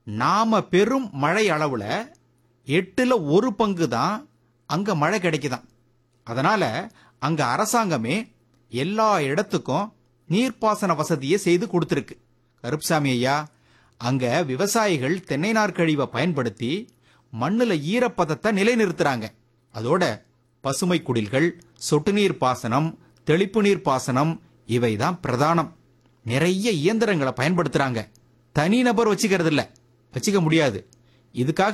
நாம பெரும் மழை அளவுல எட்டுல ஒரு பங்கு தான் அங்க மழை கிடைக்குதாம் அதனால அங்க அரசாங்கமே எல்லா இடத்துக்கும் நீர்ப்பாசன வசதியை செய்து கொடுத்திருக்கு கருப்சாமி ஐயா அங்க விவசாயிகள் தென்னை நார் கழிவை பயன்படுத்தி மண்ணுல ஈரப்பதத்தை நிலைநிறுத்துறாங்க அதோட பசுமை குடில்கள் சொட்டு நீர் பாசனம் தெளிப்பு நீர் பாசனம் இவைதான் பிரதானம் நிறைய இயந்திரங்களை பயன்படுத்துறாங்க தனிநபர் வச்சுக்கிறது இல்ல வச்சுக்க முடியாது இதுக்காக